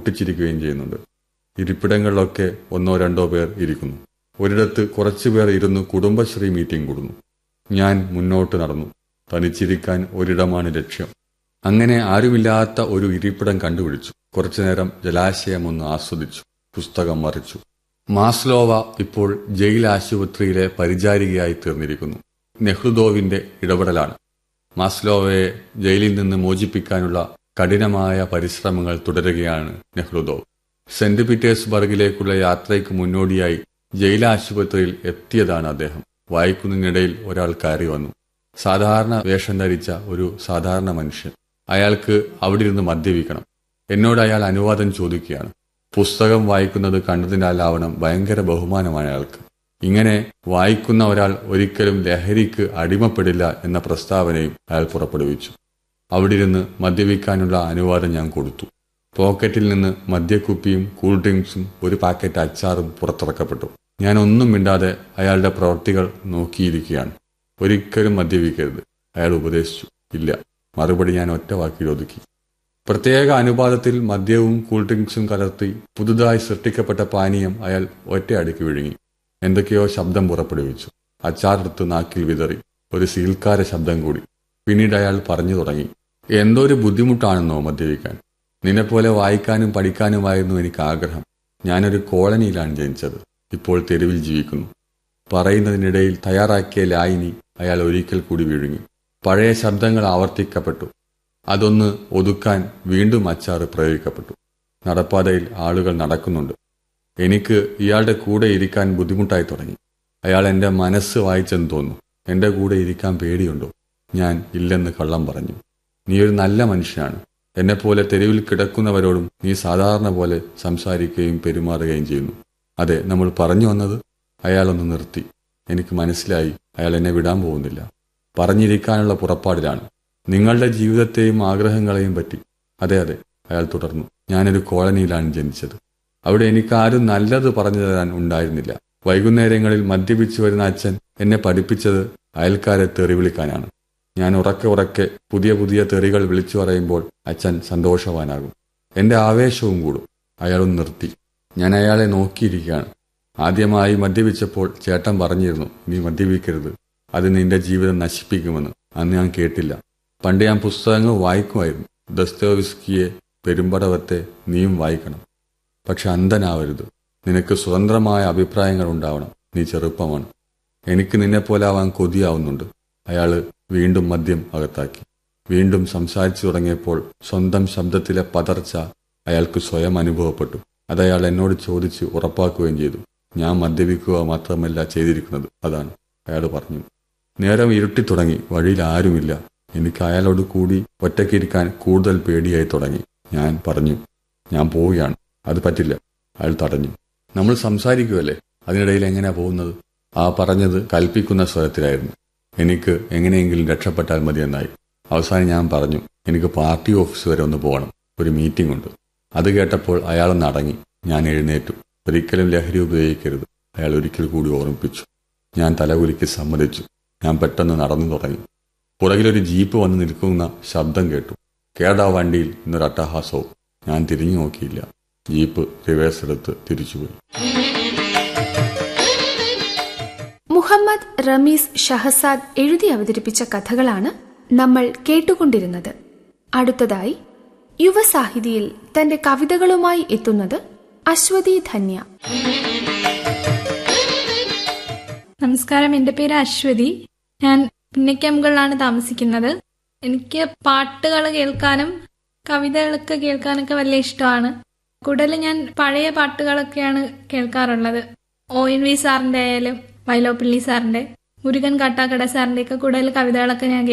പൊട്ടിച്ചിരിക്കുകയും ചെയ്യുന്നുണ്ട് ഇരിപ്പിടങ്ങളിലൊക്കെ ഒന്നോ രണ്ടോ പേർ ഇരിക്കുന്നു ഒരിടത്ത് കുറച്ചുപേർ ഇരുന്ന് കുടുംബശ്രീ മീറ്റിംഗ് കൂടുന്നു ഞാൻ മുന്നോട്ട് നടന്നു തനിച്ചിരിക്കാൻ ഒരിടമാണ് ലക്ഷ്യം അങ്ങനെ ആരുമില്ലാത്ത ഒരു ഇരിപ്പിടം കണ്ടുപിടിച്ചു കുറച്ചുനേരം ജലാശയം ഒന്ന് ആസ്വദിച്ചു പുസ്തകം മറിച്ചു മാസ്ലോവ ഇപ്പോൾ ജയിൽ ആശുപത്രിയിലെ പരിചാരികയായി തീർന്നിരിക്കുന്നു നെഹ്റുദോവിന്റെ ഇടപെടലാണ് മാസ്ലോവയെ ജയിലിൽ നിന്ന് മോചിപ്പിക്കാനുള്ള കഠിനമായ പരിശ്രമങ്ങൾ തുടരുകയാണ് നെഹ്റുദോവ് സെന്റ് പീറ്റേഴ്സ്ബർഗിലേക്കുള്ള യാത്രയ്ക്ക് മുന്നോടിയായി ജയിലാശുപത്രിയിൽ എത്തിയതാണ് അദ്ദേഹം വായിക്കുന്നതിനിടയിൽ ഒരാൾ കയറി വന്നു സാധാരണ വേഷം ധരിച്ച ഒരു സാധാരണ മനുഷ്യൻ അയാൾക്ക് അവിടെ ഇരുന്ന് മദ്യപിക്കണം എന്നോട് അയാൾ അനുവാദം ചോദിക്കുകയാണ് പുസ്തകം വായിക്കുന്നത് കണ്ടതിനാലാവണം ഭയങ്കര ബഹുമാനമാണ് അയാൾക്ക് ഇങ്ങനെ വായിക്കുന്ന ഒരാൾ ഒരിക്കലും ലഹരിക്ക് അടിമപ്പെടില്ല എന്ന പ്രസ്താവനയും അയാൾ പുറപ്പെടുവിച്ചു അവിടെ ഇരുന്ന് മദ്യപിക്കാനുള്ള അനുവാദം ഞാൻ കൊടുത്തു പോക്കറ്റിൽ നിന്ന് മദ്യക്കുപ്പിയും കൂൾ ഡ്രിങ്ക്സും ഒരു പാക്കറ്റ് അച്ചാറും പുറത്തിറക്കപ്പെട്ടു ഞാൻ ഒന്നും മിണ്ടാതെ അയാളുടെ പ്രവൃത്തികൾ നോക്കിയിരിക്കുകയാണ് ഒരിക്കലും മദ്യപിക്കരുത് അയാൾ ഉപദേശിച്ചു ഇല്ല മറുപടി ഞാൻ ഒറ്റ വാക്കിൽ ഒതുക്കി പ്രത്യേക അനുപാതത്തിൽ മദ്യവും കൂൾ ഡ്രിങ്ക്സും കലർത്തി പുതുതായി സൃഷ്ടിക്കപ്പെട്ട പാനീയം അയാൾ ഒറ്റയടിക്ക് വിഴുങ്ങി എന്തൊക്കെയോ ശബ്ദം പുറപ്പെടുവിച്ചു അച്ചാറെടുത്ത് നാക്കിൽ വിതറി ഒരു സീൽക്കാര ശബ്ദം കൂടി പിന്നീട് അയാൾ പറഞ്ഞു തുടങ്ങി എന്തോ ഒരു ബുദ്ധിമുട്ടാണെന്നോ മദ്യപിക്കാൻ നിന്നെപ്പോലെ വായിക്കാനും പഠിക്കാനുമായിരുന്നു എനിക്ക് ആഗ്രഹം ഞാനൊരു കോളനിയിലാണ് ജനിച്ചത് ഇപ്പോൾ തെരുവിൽ ജീവിക്കുന്നു പറയുന്നതിനിടയിൽ തയ്യാറാക്കിയ ലായിനി അയാൾ ഒരിക്കൽ കൂടി വിഴുങ്ങി പഴയ ശബ്ദങ്ങൾ ആവർത്തിക്കപ്പെട്ടു അതൊന്ന് ഒതുക്കാൻ വീണ്ടും അച്ചാറ് പ്രയോഗിക്കപ്പെട്ടു നടപ്പാതയിൽ ആളുകൾ നടക്കുന്നുണ്ട് എനിക്ക് ഇയാളുടെ കൂടെ ഇരിക്കാൻ ബുദ്ധിമുട്ടായി തുടങ്ങി അയാൾ എന്റെ മനസ്സ് വായിച്ചെന്ന് തോന്നുന്നു എന്റെ കൂടെ ഇരിക്കാൻ പേടിയുണ്ടോ ഞാൻ ഇല്ലെന്ന് കള്ളം പറഞ്ഞു നീ ഒരു നല്ല മനുഷ്യനാണ് എന്നെപ്പോലെ തെരുവിൽ കിടക്കുന്നവരോടും നീ സാധാരണ പോലെ സംസാരിക്കുകയും പെരുമാറുകയും ചെയ്യുന്നു അതെ നമ്മൾ പറഞ്ഞു വന്നത് അയാളൊന്ന് നിർത്തി എനിക്ക് മനസ്സിലായി അയാൾ എന്നെ വിടാൻ പോകുന്നില്ല പറഞ്ഞിരിക്കാനുള്ള പുറപ്പാടിലാണ് നിങ്ങളുടെ ജീവിതത്തെയും ആഗ്രഹങ്ങളെയും പറ്റി അതെ അതെ അയാൾ തുടർന്നു ഞാനൊരു കോളനിയിലാണ് ജനിച്ചത് അവിടെ എനിക്ക് ആരും നല്ലത് പറഞ്ഞു തരാൻ ഉണ്ടായിരുന്നില്ല വൈകുന്നേരങ്ങളിൽ മദ്യപിച്ചു വരുന്ന അച്ഛൻ എന്നെ പഠിപ്പിച്ചത് അയൽക്കാരെ തെറി വിളിക്കാനാണ് ഞാൻ ഉറക്കെ ഉറക്കെ പുതിയ പുതിയ തെറികൾ വിളിച്ചു പറയുമ്പോൾ അച്ഛൻ സന്തോഷവാനാകും എന്റെ ആവേശവും കൂടും അയാളും നിർത്തി ഞാൻ അയാളെ നോക്കിയിരിക്കുകയാണ് ആദ്യമായി മദ്യപിച്ചപ്പോൾ ചേട്ടൻ പറഞ്ഞിരുന്നു നീ മദ്യപിക്കരുത് അത് നിന്റെ ജീവിതം നശിപ്പിക്കുമെന്ന് അന്ന് ഞാൻ കേട്ടില്ല പണ്ട് ഞാൻ പുസ്തകങ്ങൾ വായിക്കുമായിരുന്നു ദസ്തോവിസ്കിയെ പെരുമ്പടവത്തെ നീയും വായിക്കണം പക്ഷെ അന്ധനാവരുത് നിനക്ക് സ്വതന്ത്രമായ അഭിപ്രായങ്ങൾ ഉണ്ടാവണം നീ ചെറുപ്പമാണ് എനിക്ക് നിന്നെപ്പോലെ ആവാൻ കൊതിയാവുന്നുണ്ട് അയാള് വീണ്ടും മദ്യം അകത്താക്കി വീണ്ടും സംസാരിച്ചു തുടങ്ങിയപ്പോൾ സ്വന്തം ശബ്ദത്തിലെ പതർച്ച അയാൾക്ക് സ്വയം അനുഭവപ്പെട്ടു അത് അയാൾ എന്നോട് ചോദിച്ച് ഉറപ്പാക്കുകയും ചെയ്തു ഞാൻ മദ്യപിക്കുക മാത്രമല്ല ചെയ്തിരിക്കുന്നത് അതാണ് അയാൾ പറഞ്ഞു നേരം ഇരുട്ടിത്തുടങ്ങി വഴിയിൽ ആരുമില്ല എനിക്ക് അയാളോട് കൂടി ഒറ്റയ്ക്കിരിക്കാൻ കൂടുതൽ പേടിയായി തുടങ്ങി ഞാൻ പറഞ്ഞു ഞാൻ പോവുകയാണ് അത് പറ്റില്ല അയാൾ തടഞ്ഞു നമ്മൾ സംസാരിക്കുമല്ലേ അതിനിടയിൽ എങ്ങനെയാ പോകുന്നത് ആ പറഞ്ഞത് കൽപ്പിക്കുന്ന സ്വരത്തിലായിരുന്നു എനിക്ക് എങ്ങനെയെങ്കിലും രക്ഷപ്പെട്ടാൽ മതിയെന്നായി അവസാനം ഞാൻ പറഞ്ഞു എനിക്ക് പാർട്ടി ഓഫീസ് വരെ ഒന്ന് പോകണം ഒരു മീറ്റിംഗ് ഉണ്ട് അത് കേട്ടപ്പോൾ അയാളൊന്ന് അടങ്ങി ഞാൻ എഴുന്നേറ്റു ഒരിക്കലും ലഹരി ഉപയോഗിക്കരുത് അയാൾ ഒരിക്കൽ കൂടി ഓർമ്മിപ്പിച്ചു ഞാൻ തലകുലിക്ക് സമ്മതിച്ചു ഞാൻ പെട്ടെന്ന് നടന്നു തുടങ്ങി പുറകിലൊരു ജീപ്പ് വന്ന് നിൽക്കുന്ന ശബ്ദം കേട്ടു കേടാ വണ്ടിയിൽ ഇന്നൊരു അട്ടഹാസവും ഞാൻ തിരിഞ്ഞു നോക്കിയില്ല ജീപ്പ് റിവേഴ്സ് എടുത്ത് തിരിച്ചുപോയി മുഹമ്മദ് റമീസ് ഷഹസാദ് എഴുതി അവതരിപ്പിച്ച കഥകളാണ് നമ്മൾ കേട്ടുകൊണ്ടിരുന്നത് അടുത്തതായി യുവസാഹിതിയിൽ തന്റെ കവിതകളുമായി എത്തുന്നത് അശ്വതി ധന്യ നമസ്കാരം എൻ്റെ പേര് അശ്വതി ഞാൻ പുന്നയ്ക്കമ്പുകളിലാണ് താമസിക്കുന്നത് എനിക്ക് പാട്ടുകൾ കേൾക്കാനും കവിതകളൊക്കെ കേൾക്കാനൊക്കെ വലിയ ഇഷ്ടമാണ് കൂടുതൽ ഞാൻ പഴയ പാട്ടുകളൊക്കെയാണ് കേൾക്കാറുള്ളത് ഒ എൻ വി സാറിന്റെ ആയാലും വൈലോപ്പിള്ളി സാറിന്റെ മുരുകൻ കാട്ടാക്കട സാറിന്റെ ഒക്കെ കൂടുതൽ കവിതകളൊക്കെ ഞാൻ